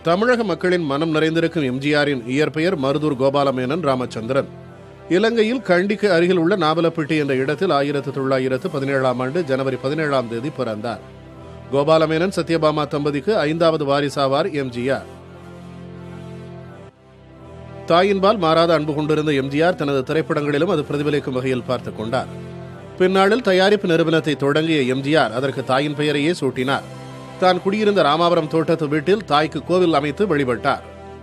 தமிழக மக்களின் மனம் நிறைந்திருக்கும் எம்ஜிஆரின் இயற்பெயர் மருதூர் கோபாலமேனன் ராமச்சந்திரன் இலங்கையில் கண்டிக்கு அருகில் உள்ள நாவலப்பட்டி என்ற இடத்தில் ஆயிரத்து தொள்ளாயிரத்து பதினேழாம் ஆண்டு ஜனவரி பதினேழாம் தேதி பிறந்தார் கோபாலமேனன் சத்யபாமா தம்பதிக்கு ஐந்தாவது வாரிசாவார் எம்ஜிஆர் தாயின்பால் மாறாத அன்பு கொண்டிருந்த எம்ஜிஆர் தனது திரைப்படங்களிலும் அது பிரதிபலிக்கும் வகையில் பார்த்துக் கொண்டார் பின்னாளில் தயாரிப்பு நிறுவனத்தை தொடங்கிய எம்ஜிஆர் அதற்கு தாயின் பெயரையே சூட்டினார் தான் குடியிருந்த ராமாபுரம் தோட்டத்து வீட்டில் தாய்க்கு கோவில் அமைத்து வழிபட்டார்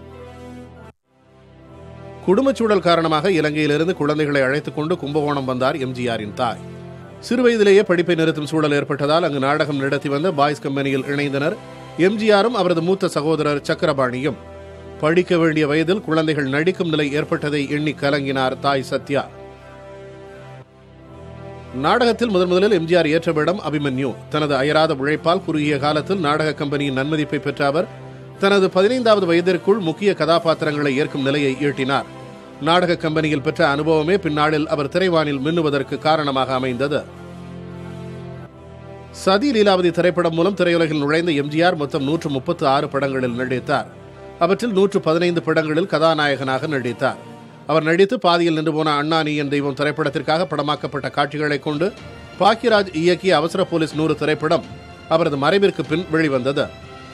குடும்பச் சூழல் காரணமாக இலங்கையிலிருந்து குழந்தைகளை அழைத்துக் கொண்டு கும்பகோணம் வந்தார் எம்ஜிஆரின் தாய் சிறுவயதிலேயே படிப்பை நிறுத்தும் சூழல் ஏற்பட்டதால் அங்கு நாடகம் நடத்தி வந்த பாய்ஸ் கம்பெனியில் இணைந்தனர் எம்ஜிஆரும் அவரது மூத்த சகோதரர் சக்கரபாணியும் படிக்க வேண்டிய வயதில் குழந்தைகள் நடிக்கும் நிலை ஏற்பட்டதை எண்ணி கலங்கினார் தாய் சத்யா நாடகத்தில் முதன் முதலில் எம்ஜிஆர் ஏற்ற வேடம் அபிமன்யு தனது அயராத உழைப்பால் குறுகிய காலத்தில் நாடக கம்பெனியின் நன்மதிப்பை பெற்ற அவர் தனது பதினைந்தாவது வயதிற்குள் முக்கிய கதாபாத்திரங்களை ஏற்கும் நிலையை ஈட்டினார் நாடக கம்பெனியில் பெற்ற அனுபவமே பின்னாளில் அவர் திரைவானில் மின்னுவதற்கு காரணமாக அமைந்தது சதி லீலாவதி திரைப்படம் மூலம் திரையுலகில் நுழைந்த எம்ஜிஆர் மொத்தம் நூற்று முப்பத்து ஆறு படங்களில் நடித்தார் அவற்றில் நூற்று பதினைந்து படங்களில் கதாநாயகனாக நடித்தார் அவர் நடித்து பாதியில் நின்று போன அண்ணா நீ என் தெய்வம் திரைப்படத்திற்காக படமாக்கப்பட்ட காட்சிகளைக் கொண்டு பாக்கியராஜ் இயக்கிய அவசர போலீஸ் நூறு திரைப்படம் அவரது மறைவிற்கு பின் வெளிவந்தது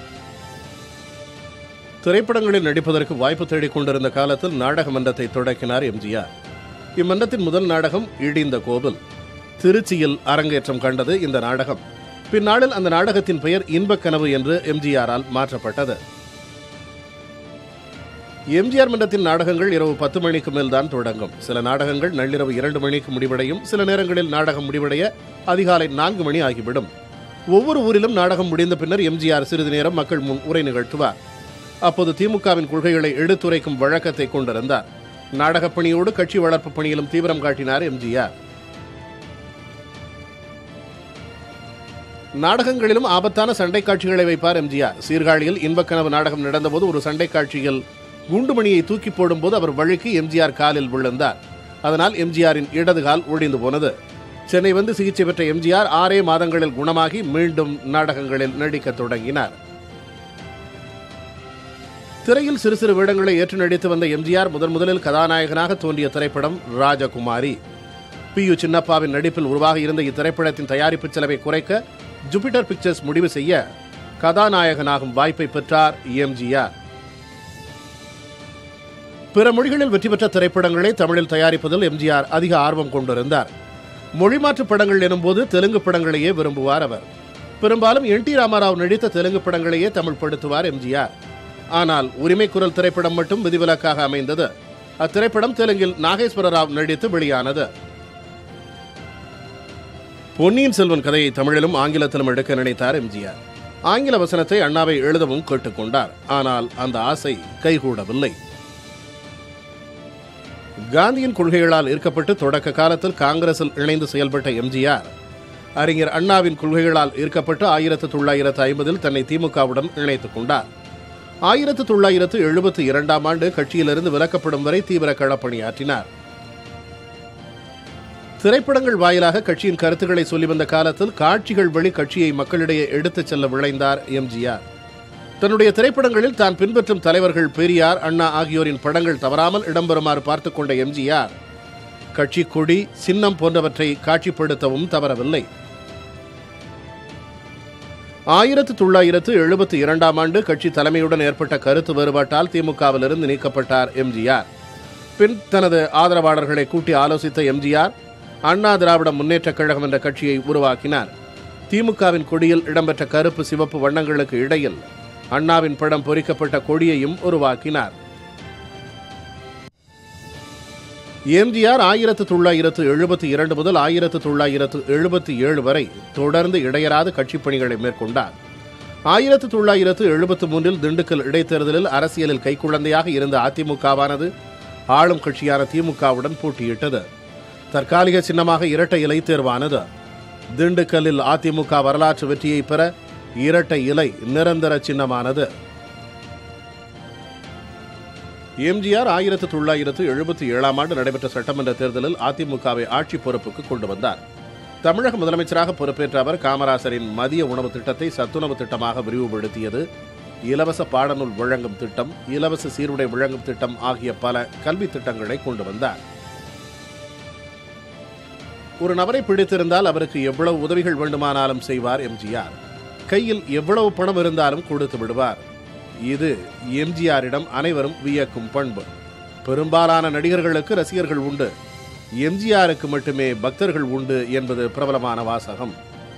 திரைப்படங்களில் நடிப்பதற்கு வாய்ப்பு தேடிக் கொண்டிருந்த காலத்தில் நாடக மன்றத்தை தொடக்கினார் எம்ஜிஆர் இம்மன்றத்தின் முதல் நாடகம் இடிந்த கோவில் திருச்சியில் அரங்கேற்றம் கண்டது இந்த நாடகம் பின்னாளில் அந்த நாடகத்தின் பெயர் இன்பக் கனவு என்று எம்ஜிஆரால் மாற்றப்பட்டது எம்ஜிஆர் மன்றத்தின் நாடகங்கள் இரவு பத்து மணிக்கு மேல் தான் தொடங்கும் சில நாடகங்கள் நள்ளிரவு இரண்டு மணிக்கு முடிவடையும் சில நேரங்களில் நாடகம் முடிவடைய அதிகாலை நான்கு மணி ஆகிவிடும் ஒவ்வொரு ஊரிலும் நாடகம் முடிந்த பின்னர் எம்ஜிஆர் சிறிது நேரம் மக்கள் முன் உரை நிகழ்த்துவார் அப்போது திமுகவின் கொள்கைகளை எடுத்துரைக்கும் வழக்கத்தை கொண்டிருந்தார் நாடகப் பணியோடு கட்சி வளர்ப்பு பணியிலும் தீவிரம் காட்டினார் எம்ஜிஆர் நாடகங்களிலும் ஆபத்தான சண்டை காட்சிகளை வைப்பார் எம்ஜிஆர் சீர்காழியில் இன்பக்கனவு நாடகம் நடந்தபோது ஒரு சண்டை காட்சியில் குண்டுமணியை தூக்கி போடும்போது அவர் வழுக்கி எம்ஜிஆர் காலில் விழுந்தார் அதனால் எம்ஜிஆரின் இடது கால் ஒழிந்து போனது சென்னை வந்து சிகிச்சை பெற்ற எம்ஜிஆர் ஆறே மாதங்களில் குணமாகி மீண்டும் நாடகங்களில் நடிக்கத் தொடங்கினார் திரையில் சிறு சிறு வேடங்களை ஏற்று நடித்து வந்த எம்ஜிஆர் முதன் முதலில் கதாநாயகனாக தோன்றிய திரைப்படம் ராஜகுமாரி பி யு சின்னப்பாவின் நடிப்பில் உருவாக இருந்த இத்திரைப்படத்தின் தயாரிப்பு செலவை குறைக்க ஜூபிட்டர் பிக்சர்ஸ் முடிவு செய்ய கதாநாயகனாகும் வாய்ப்பை பெற்றார் எம்ஜிஆர் பிற மொழிகளில் வெற்றி பெற்ற திரைப்படங்களை தமிழில் தயாரிப்பதில் எம்ஜிஆர் அதிக ஆர்வம் கொண்டிருந்தார் மொழிமாற்று படங்கள் எனும்போது தெலுங்கு படங்களையே விரும்புவார் அவர் பெரும்பாலும் என் டி ராமாராவ் நடித்த தெலுங்கு படங்களையே தமிழ் படுத்துவார் எம்ஜிஆர் ஆனால் உரிமை குரல் திரைப்படம் மட்டும் விதிவிலக்காக அமைந்தது அத்திரைப்படம் தெலுங்கில் நாகேஸ்வர ராவ் நடித்து வெளியானது பொன்னியின் செல்வன் கதையை தமிழிலும் ஆங்கிலத்திலும் எடுக்க நினைத்தார் எம்ஜிஆர் ஆங்கில வசனத்தை அண்ணாவை எழுதவும் கேட்டுக்கொண்டார் ஆனால் அந்த ஆசை கைகூடவில்லை காந்தியின் கொள்கைகளால் ஈர்க்கப்பட்டு தொடக்க காலத்தில் காங்கிரஸில் இணைந்து செயல்பட்ட எம்ஜிஆர் அறிஞர் அண்ணாவின் கொள்கைகளால் ஈர்க்கப்பட்டு ஆயிரத்து தொள்ளாயிரத்து ஐம்பதில் தன்னை திமுகவுடன் இணைத்துக் கொண்டார் ஆயிரத்து தொள்ளாயிரத்து எழுபத்தி இரண்டாம் ஆண்டு கட்சியிலிருந்து விலக்கப்படும் வரை தீவிர களப்பணியாற்றினார் திரைப்படங்கள் வாயிலாக கட்சியின் கருத்துக்களை சொல்லி வந்த காலத்தில் காட்சிகள் வழி கட்சியை மக்களிடையே எடுத்துச் செல்ல விளைந்தார் எம்ஜிஆர் தன்னுடைய திரைப்படங்களில் தான் பின்பற்றும் தலைவர்கள் பெரியார் அண்ணா ஆகியோரின் படங்கள் தவறாமல் இடம்பெறுமாறு பார்த்துக் கொண்ட எம்ஜிஆர் கட்சி கொடி சின்னம் போன்றவற்றை காட்சிப்படுத்தவும் தவறவில்லை ஆயிரத்து தொள்ளாயிரத்து எழுபத்தி இரண்டாம் ஆண்டு கட்சி தலைமையுடன் ஏற்பட்ட கருத்து வேறுபாட்டால் திமுகவிலிருந்து நீக்கப்பட்டார் எம்ஜிஆர் பின் தனது ஆதரவாளர்களை கூட்டி ஆலோசித்த எம்ஜிஆர் அண்ணா திராவிட முன்னேற்றக் கழகம் என்ற கட்சியை உருவாக்கினார் திமுகவின் கொடியில் இடம்பெற்ற கருப்பு சிவப்பு வண்ணங்களுக்கு இடையில் அண்ணாவின் படம் பொறிக்கப்பட்ட கொடியையும் உருவாக்கினார் எம்ஜிஆர் ஆயிரத்து தொள்ளாயிரத்து எழுபத்தி இரண்டு முதல் ஆயிரத்து தொள்ளாயிரத்து எழுபத்தி ஏழு வரை தொடர்ந்து இடையராது கட்சிப் பணிகளை மேற்கொண்டார் ஆயிரத்து தொள்ளாயிரத்து எழுபத்து மூன்றில் திண்டுக்கல் இடைத்தேர்தலில் அரசியலில் கைக்குழந்தையாக இருந்த அதிமுகவானது ஆளும் கட்சியான திமுகவுடன் போட்டியிட்டது தற்காலிக சின்னமாக இரட்டை இலை தேர்வானது திண்டுக்கல்லில் அதிமுக வரலாற்று வெற்றியை பெற இரட்டை இலை நிரந்தர சின்னமானது எம்ஜிஆர் ஆயிரத்து தொள்ளாயிரத்து எழுபத்தி ஏழாம் ஆண்டு நடைபெற்ற சட்டமன்ற தேர்தலில் அதிமுகவை ஆட்சி பொறுப்புக்கு கொண்டு வந்தார் தமிழக முதலமைச்சராக பொறுப்பேற்ற அவர் காமராசரின் மதிய உணவு திட்டத்தை சத்துணவு திட்டமாக விரிவுபடுத்தியது இலவச பாடநூல் வழங்கும் திட்டம் இலவச சீருடை வழங்கும் திட்டம் ஆகிய பல கல்வி திட்டங்களை கொண்டு வந்தார் ஒரு நபரை பிடித்திருந்தால் அவருக்கு எவ்வளவு உதவிகள் வேண்டுமானாலும் செய்வார் எம்ஜிஆர் கையில் எவ்வளவு பணம் இருந்தாலும் கொடுத்து விடுவார் இது எம்ஜிஆரிடம் அனைவரும் வியக்கும் பண்பு பெரும்பாலான நடிகர்களுக்கு ரசிகர்கள் உண்டு எம்ஜிஆருக்கு மட்டுமே பக்தர்கள் உண்டு என்பது பிரபலமான வாசகம்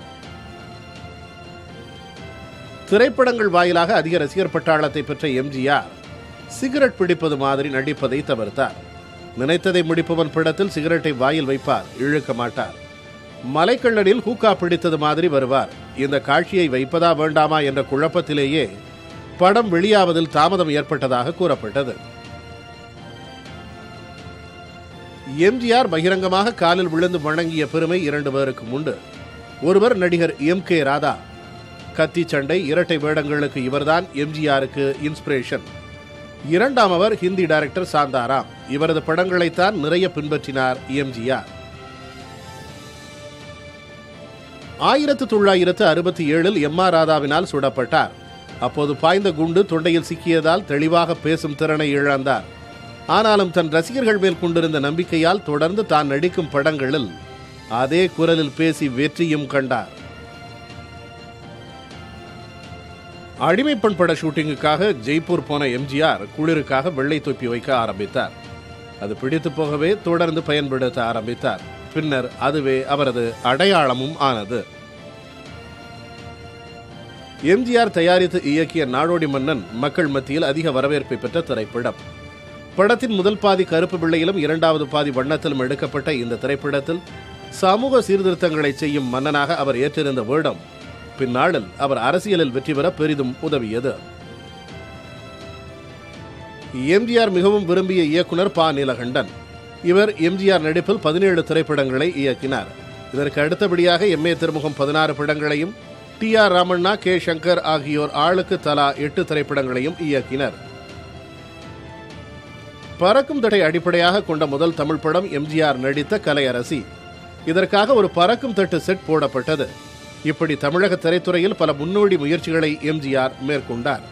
திரைப்படங்கள் வாயிலாக அதிக ரசிகர் பட்டாளத்தை பெற்ற எம்ஜிஆர் சிகரெட் பிடிப்பது மாதிரி நடிப்பதை தவிர்த்தார் நினைத்ததை முடிப்பவன் படத்தில் சிகரெட்டை வாயில் வைப்பார் இழுக்க மாட்டார் மலைக்கல்லனில் ஹூக்கா பிடித்தது மாதிரி வருவார் இந்த காட்சியை வைப்பதா வேண்டாமா என்ற குழப்பத்திலேயே படம் வெளியாவதில் தாமதம் ஏற்பட்டதாக கூறப்பட்டது எம்ஜிஆர் பகிரங்கமாக காலில் விழுந்து வணங்கிய பெருமை இரண்டு பேருக்கு உண்டு ஒருவர் நடிகர் எம் கே ராதா கத்தி சண்டை இரட்டை வேடங்களுக்கு இவர்தான் எம்ஜிஆருக்கு இன்ஸ்பிரேஷன் இரண்டாம் அவர் ஹிந்தி டைரக்டர் சாந்தாராம் இவரது படங்களைத்தான் நிறைய பின்பற்றினார் எம்ஜிஆர் ஆயிரத்து தொள்ளாயிரத்து அறுபத்தி ஏழில் எம் ஆர் ராதாவினால் சுடப்பட்டார் அப்போது பாய்ந்த குண்டு தொண்டையில் சிக்கியதால் தெளிவாக பேசும் திறனை இழந்தார் ஆனாலும் தன் ரசிகர்கள் மேல் கொண்டிருந்த நம்பிக்கையால் தொடர்ந்து தான் நடிக்கும் படங்களில் அதே குரலில் பேசி வெற்றியும் கண்டார் அடிமைப்பெண் பட ஷூட்டிங்குக்காக ஜெய்ப்பூர் போன எம்ஜிஆர் குளிருக்காக வெள்ளை தொப்பி வைக்க ஆரம்பித்தார் அது பிடித்து போகவே தொடர்ந்து பயன்படுத்த ஆரம்பித்தார் பின்னர் அதுவே அவரது அடையாளமும் ஆனது எம்ஜிஆர் தயாரித்து இயக்கிய நாடோடி மன்னன் மக்கள் மத்தியில் அதிக வரவேற்பை பெற்ற திரைப்படம் படத்தின் முதல் பாதி கருப்பு வெள்ளையிலும் இரண்டாவது பாதி வண்ணத்திலும் எடுக்கப்பட்ட இந்த திரைப்படத்தில் சமூக சீர்திருத்தங்களை செய்யும் மன்னனாக அவர் ஏற்றிருந்த வேடம் பின்னாளில் அவர் அரசியலில் வெற்றி பெற பெரிதும் உதவியது எம்ஜிஆர் மிகவும் விரும்பிய இயக்குனர் பா நீலகண்டன் இவர் எம்ஜிஆர் நடிப்பில் பதினேழு திரைப்படங்களை இயக்கினார் இதற்கு அடுத்தபடியாக எம் ஏ திருமுகம் பதினாறு படங்களையும் T R Ramanna K Shankar ஆகியோர் ஆளுக்கு தலா எட்டு திரைப்படங்களையும் இயக்கினர் பறக்கும் தடை அடிப்படையாக கொண்ட முதல் தமிழ் படம் எம்ஜிஆர் நடித்த கலையரசி இதற்காக ஒரு பறக்கும் தட்டு செட் போடப்பட்டது இப்படி தமிழக திரைத்துறையில் பல முன்னோடி முயற்சிகளை எம்ஜிஆர் மேற்கொண்டார்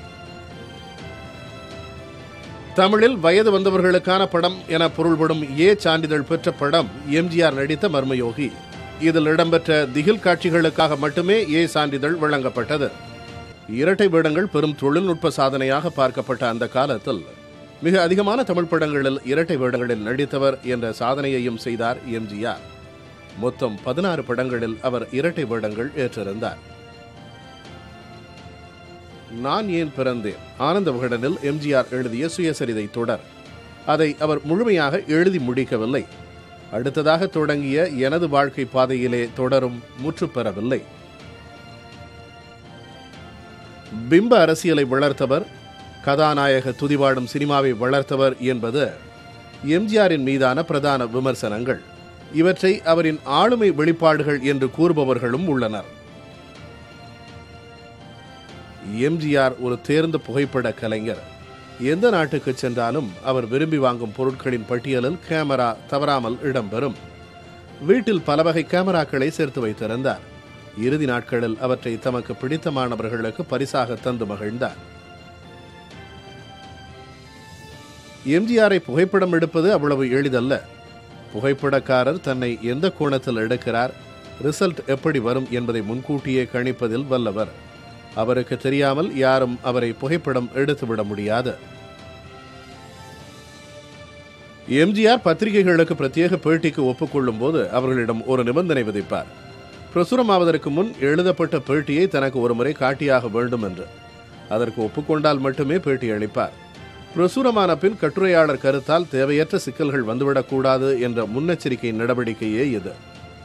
தமிழில் வயது வந்தவர்களுக்கான படம் என பொருள்படும் ஏ சான்றிதழ் பெற்ற படம் எம்ஜிஆர் நடித்த மர்மயோகி இதில் இடம்பெற்ற திகில் காட்சிகளுக்காக மட்டுமே ஏ சான்றிதழ் வழங்கப்பட்டது இரட்டை வேடங்கள் பெரும் தொழில்நுட்ப சாதனையாக பார்க்கப்பட்ட அந்த காலத்தில் மிக அதிகமான தமிழ் படங்களில் இரட்டை வேடங்களில் நடித்தவர் என்ற சாதனையையும் செய்தார் எம்ஜிஆர் மொத்தம் பதினாறு படங்களில் அவர் இரட்டை வேடங்கள் ஏற்றிருந்தார் நான் ஏன் பிறந்தேன் ஆனந்த விகடனில் எம்ஜிஆர் எழுதிய சுயசரிதை தொடர் அதை அவர் முழுமையாக எழுதி முடிக்கவில்லை அடுத்ததாக தொடங்கிய எனது வாழ்க்கை பாதையிலே தொடரும் முற்று பெறவில்லை பிம்ப அரசியலை வளர்த்தவர் கதாநாயக துதிபாடும் சினிமாவை வளர்த்தவர் என்பது எம்ஜிஆரின் மீதான பிரதான விமர்சனங்கள் இவற்றை அவரின் ஆளுமை வெளிப்பாடுகள் என்று கூறுபவர்களும் உள்ளனர் எம்ஜிஆர் ஒரு தேர்ந்த புகைப்பட கலைஞர் எந்த நாட்டுக்கு சென்றாலும் அவர் விரும்பி வாங்கும் பொருட்களின் பட்டியலில் கேமரா தவறாமல் இடம்பெறும் வீட்டில் பல வகை கேமராக்களை சேர்த்து வைத்திருந்தார் இறுதி நாட்களில் அவற்றை தமக்கு பிடித்தமானவர்களுக்கு பரிசாக தந்து மகிழ்ந்தார் எம்ஜிஆரை புகைப்படம் எடுப்பது அவ்வளவு எளிதல்ல புகைப்படக்காரர் தன்னை எந்த கோணத்தில் எடுக்கிறார் ரிசல்ட் எப்படி வரும் என்பதை முன்கூட்டியே கணிப்பதில் வல்லவர் அவருக்கு தெரியாமல் யாரும் அவரை புகைப்படம் எடுத்துவிட முடியாது எம்ஜிஆர் பத்திரிகைகளுக்கு பிரத்யேக பேட்டிக்கு ஒப்புக்கொள்ளும் போது அவர்களிடம் ஒரு நிபந்தனை விதிப்பார் பிரசுரமாவதற்கு முன் எழுதப்பட்ட பேட்டியை தனக்கு ஒருமுறை காட்டியாக வேண்டும் என்று அதற்கு ஒப்புக்கொண்டால் மட்டுமே பேட்டி அளிப்பார் பிரசுரமான பின் கட்டுரையாளர் கருத்தால் தேவையற்ற சிக்கல்கள் வந்துவிடக்கூடாது என்ற முன்னெச்சரிக்கை நடவடிக்கையே இது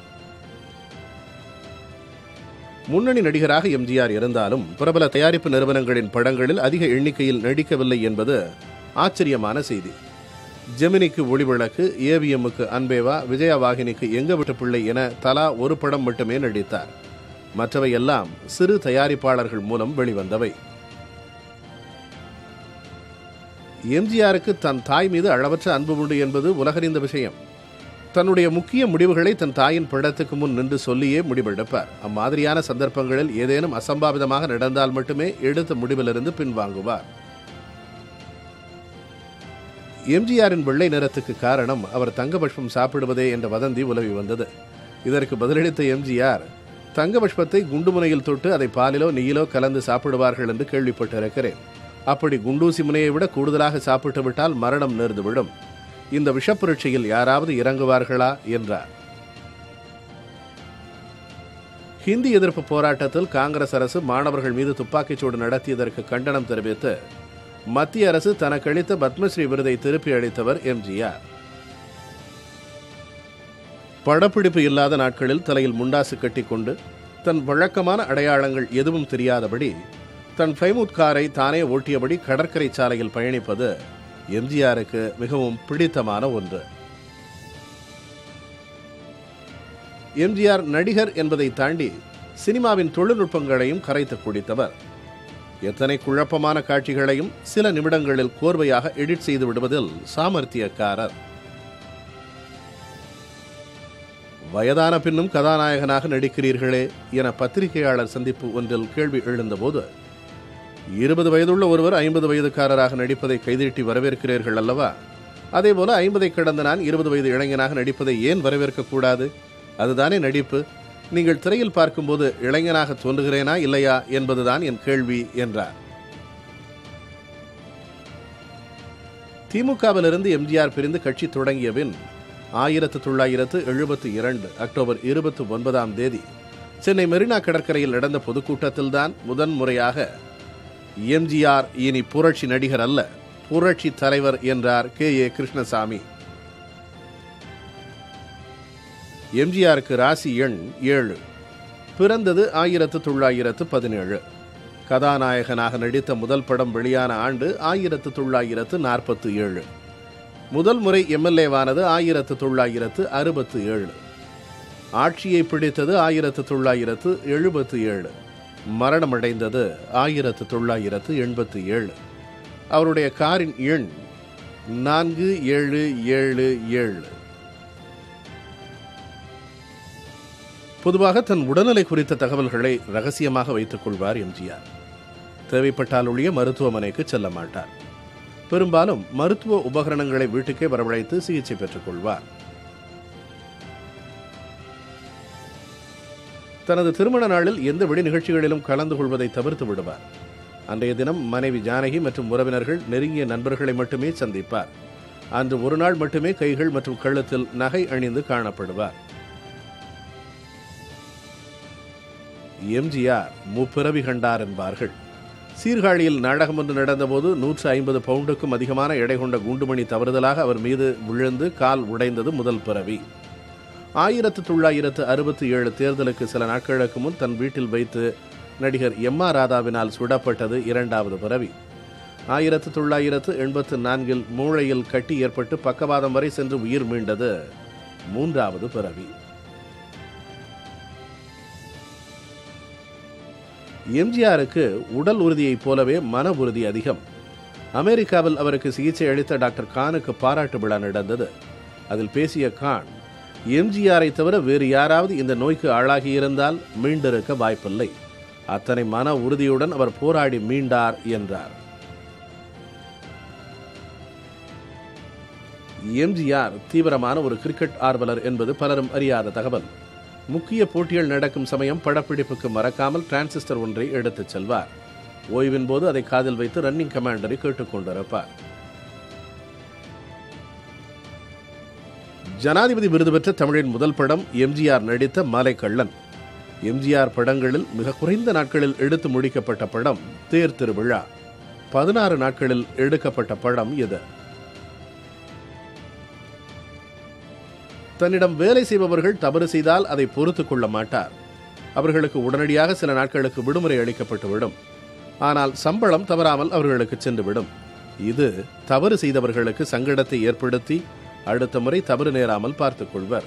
முன்னணி நடிகராக எம்ஜிஆர் இருந்தாலும் பிரபல தயாரிப்பு நிறுவனங்களின் படங்களில் அதிக எண்ணிக்கையில் நடிக்கவில்லை என்பது ஆச்சரியமான செய்தி ஜெமினிக்கு ஒளிவிளக்கு ஏவிஎம்முக்கு அன்பேவா விஜயா வாகினிக்கு எங்க விட்டு பிள்ளை என தலா ஒரு படம் மட்டுமே நடித்தார் மற்றவை எல்லாம் சிறு தயாரிப்பாளர்கள் மூலம் வெளிவந்தவை எம்ஜிஆருக்கு தன் தாய் மீது அளவற்ற அன்பு உண்டு என்பது உலகறிந்த விஷயம் தன்னுடைய முக்கிய முடிவுகளை தன் தாயின் படத்துக்கு முன் நின்று சொல்லியே முடிவெடுப்பார் அம்மாதிரியான சந்தர்ப்பங்களில் ஏதேனும் அசம்பாவிதமாக நடந்தால் மட்டுமே எடுத்த முடிவிலிருந்து பின்வாங்குவார் எம்ஜிஆரின் வெள்ளை நிறத்துக்கு காரணம் அவர் தங்கபஷ்பம் சாப்பிடுவதே என்ற வதந்தி உலவி வந்தது இதற்கு பதிலளித்த எம்ஜிஆர் தங்கபஷ்பத்தை குண்டுமுனையில் தொட்டு அதை பாலிலோ நெய்யிலோ கலந்து சாப்பிடுவார்கள் என்று கேள்விப்பட்டிருக்கிறேன் அப்படி குண்டூசி முனையை விட கூடுதலாக சாப்பிட்டு விட்டால் மரணம் நேர்ந்துவிடும் இந்த விஷப்பரீட்சையில் யாராவது இறங்குவார்களா என்றார் ஹிந்தி எதிர்ப்பு போராட்டத்தில் காங்கிரஸ் அரசு மாணவர்கள் மீது துப்பாக்கிச்சூடு நடத்தியதற்கு கண்டனம் தெரிவித்து மத்திய அரசு தனக்கு அளித்த பத்மஸ்ரீ விருதை திருப்பி அளித்தவர் எம்ஜிஆர் படப்பிடிப்பு இல்லாத நாட்களில் தலையில் முண்டாசு கட்டிக்கொண்டு தன் வழக்கமான அடையாளங்கள் எதுவும் தெரியாதபடி தன் ஃபைமுத் காரை தானே ஓட்டியபடி கடற்கரை சாலையில் பயணிப்பது எம்ஜிஆருக்கு மிகவும் பிடித்தமான ஒன்று எம்ஜிஆர் நடிகர் என்பதை தாண்டி சினிமாவின் தொழில்நுட்பங்களையும் கரைத்து குடித்தவர் எத்தனை குழப்பமான காட்சிகளையும் சில நிமிடங்களில் கோர்வையாக எடிட் செய்து விடுவதில் சாமர்த்தியக்காரர் வயதான பின்னும் கதாநாயகனாக நடிக்கிறீர்களே என பத்திரிகையாளர் சந்திப்பு ஒன்றில் கேள்வி எழுந்தபோது இருபது வயதுள்ள ஒருவர் ஐம்பது வயதுக்காரராக நடிப்பதை கைதீட்டி வரவேற்கிறீர்கள் அல்லவா அதேபோல ஐம்பதை கடந்த நான் இருபது வயது இளைஞனாக நடிப்பதை ஏன் வரவேற்கக்கூடாது அதுதானே நடிப்பு நீங்கள் திரையில் பார்க்கும்போது இளைஞனாக தோன்றுகிறேனா இல்லையா என்பதுதான் என் கேள்வி என்றார் திமுகவிலிருந்து எம்ஜிஆர் பிரிந்து கட்சி தொடங்கிய பின் ஆயிரத்து தொள்ளாயிரத்து எழுபத்தி இரண்டு அக்டோபர் இருபத்தி ஒன்பதாம் தேதி சென்னை மெரினா கடற்கரையில் நடந்த பொதுக்கூட்டத்தில்தான் முதன் முறையாக எம்ஜிஆர் இனி புரட்சி நடிகர் அல்ல புரட்சி தலைவர் என்றார் கே ஏ கிருஷ்ணசாமி எம்ஜிஆருக்கு ராசி எண் ஏழு பிறந்தது ஆயிரத்து தொள்ளாயிரத்து பதினேழு கதாநாயகனாக நடித்த முதல் படம் வெளியான ஆண்டு ஆயிரத்து தொள்ளாயிரத்து நாற்பத்து ஏழு முதல் முறை எம்எல்ஏவானது ஆயிரத்து தொள்ளாயிரத்து அறுபத்து ஏழு ஆட்சியை பிடித்தது ஆயிரத்து தொள்ளாயிரத்து எழுபத்து ஏழு மரணமடைந்தது ஆயிரத்து தொள்ளாயிரத்து எண்பத்து ஏழு அவருடைய காரின் எண் நான்கு ஏழு ஏழு ஏழு பொதுவாக தன் உடல்நிலை குறித்த தகவல்களை ரகசியமாக வைத்துக் கொள்வார் எம்ஜிஆர் தேவைப்பட்டால் ஒழிய மருத்துவமனைக்கு செல்ல மாட்டார் பெரும்பாலும் மருத்துவ உபகரணங்களை வீட்டுக்கே வரவழைத்து சிகிச்சை பெற்றுக் கொள்வார் தனது திருமண நாளில் எந்த வெடி நிகழ்ச்சிகளிலும் கலந்து கொள்வதை தவிர்த்து விடுவார் அன்றைய தினம் மனைவி ஜானகி மற்றும் உறவினர்கள் நெருங்கிய நண்பர்களை மட்டுமே சந்திப்பார் அன்று ஒரு நாள் மட்டுமே கைகள் மற்றும் கழுத்தில் நகை அணிந்து காணப்படுவார் எம்ஜிஆர் முப்பிறவி கண்டார் என்பார்கள் சீர்காழியில் நாடகம் ஒன்று நடந்தபோது நூற்று ஐம்பது பவுண்டுக்கும் அதிகமான எடை கொண்ட குண்டுமணி தவறுதலாக அவர் மீது விழுந்து கால் உடைந்தது முதல் பிறவி ஆயிரத்து தொள்ளாயிரத்து அறுபத்தி ஏழு தேர்தலுக்கு சில நாட்களுக்கு முன் தன் வீட்டில் வைத்து நடிகர் எம் ஆர் ராதாவினால் சுடப்பட்டது இரண்டாவது பிறவி ஆயிரத்து தொள்ளாயிரத்து எண்பத்து நான்கில் மூளையில் கட்டி ஏற்பட்டு பக்கவாதம் வரை சென்று உயிர் மீண்டது மூன்றாவது பிறவி எம்ஜிஆருக்கு உடல் உறுதியைப் போலவே மன உறுதி அதிகம் அமெரிக்காவில் அவருக்கு சிகிச்சை அளித்த டாக்டர் கானுக்கு பாராட்டு விழா நடந்தது அதில் பேசிய கான் எம்ஜிஆரை தவிர வேறு யாராவது இந்த நோய்க்கு ஆளாகியிருந்தால் மீண்டிருக்க வாய்ப்பில்லை அத்தனை மன உறுதியுடன் அவர் போராடி மீண்டார் என்றார் எம்ஜிஆர் தீவிரமான ஒரு கிரிக்கெட் ஆர்வலர் என்பது பலரும் அறியாத தகவல் முக்கிய போட்டிகள் நடக்கும் சமயம் படப்பிடிப்புக்கு மறக்காமல் டிரான்சிஸ்டர் ஒன்றை எடுத்துச் செல்வார் ஓய்வின் போது அதை காதில் வைத்து ரன்னிங் கமாண்டரை கேட்டுக்கொண்டிருப்பார் ஜனாதிபதி விருது பெற்ற தமிழின் முதல் படம் எம்ஜிஆர் நடித்த மலைக்கள்ளன் எம்ஜிஆர் படங்களில் மிக குறைந்த நாட்களில் எடுத்து முடிக்கப்பட்ட படம் தேர் திருவிழா பதினாறு நாட்களில் எடுக்கப்பட்ட படம் இது தன்னிடம் வேலை செய்பவர்கள் தவறு செய்தால் அதை பொறுத்துக் கொள்ள மாட்டார் அவர்களுக்கு உடனடியாக சில நாட்களுக்கு விடுமுறை அளிக்கப்பட்டுவிடும் ஆனால் சம்பளம் தவறாமல் அவர்களுக்கு சென்றுவிடும் இது தவறு செய்தவர்களுக்கு சங்கடத்தை ஏற்படுத்தி அடுத்த முறை தவறு நேராமல் பார்த்துக் கொள்வர்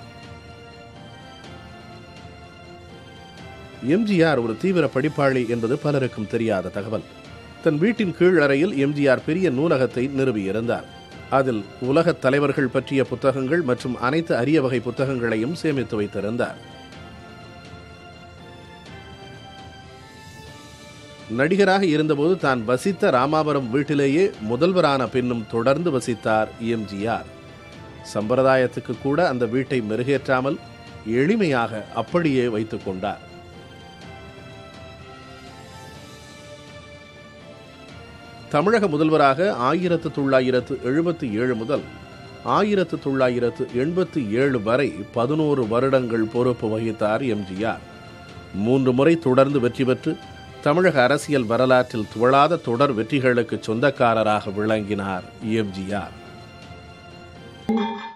எம்ஜிஆர் ஒரு தீவிர படிப்பாளி என்பது பலருக்கும் தெரியாத தகவல் தன் வீட்டின் கீழ் அறையில் எம்ஜிஆர் பெரிய நூலகத்தை நிறுவியிருந்தார் அதில் உலகத் தலைவர்கள் பற்றிய புத்தகங்கள் மற்றும் அனைத்து அரிய வகை புத்தகங்களையும் சேமித்து வைத்திருந்தார் நடிகராக இருந்தபோது தான் வசித்த ராமாபுரம் வீட்டிலேயே முதல்வரான பின்னும் தொடர்ந்து வசித்தார் எம்ஜிஆர் சம்பிரதாயத்துக்கு கூட அந்த வீட்டை மெருகேற்றாமல் எளிமையாக அப்படியே வைத்துக் கொண்டார் தமிழக முதல்வராக ஆயிரத்து தொள்ளாயிரத்து எழுபத்தி ஏழு முதல் ஆயிரத்து தொள்ளாயிரத்து எண்பத்தி ஏழு வரை பதினோரு வருடங்கள் பொறுப்பு வகித்தார் எம்ஜிஆர் மூன்று முறை தொடர்ந்து வெற்றி பெற்று தமிழக அரசியல் வரலாற்றில் துவளாத தொடர் வெற்றிகளுக்கு சொந்தக்காரராக விளங்கினார் எம்ஜிஆர்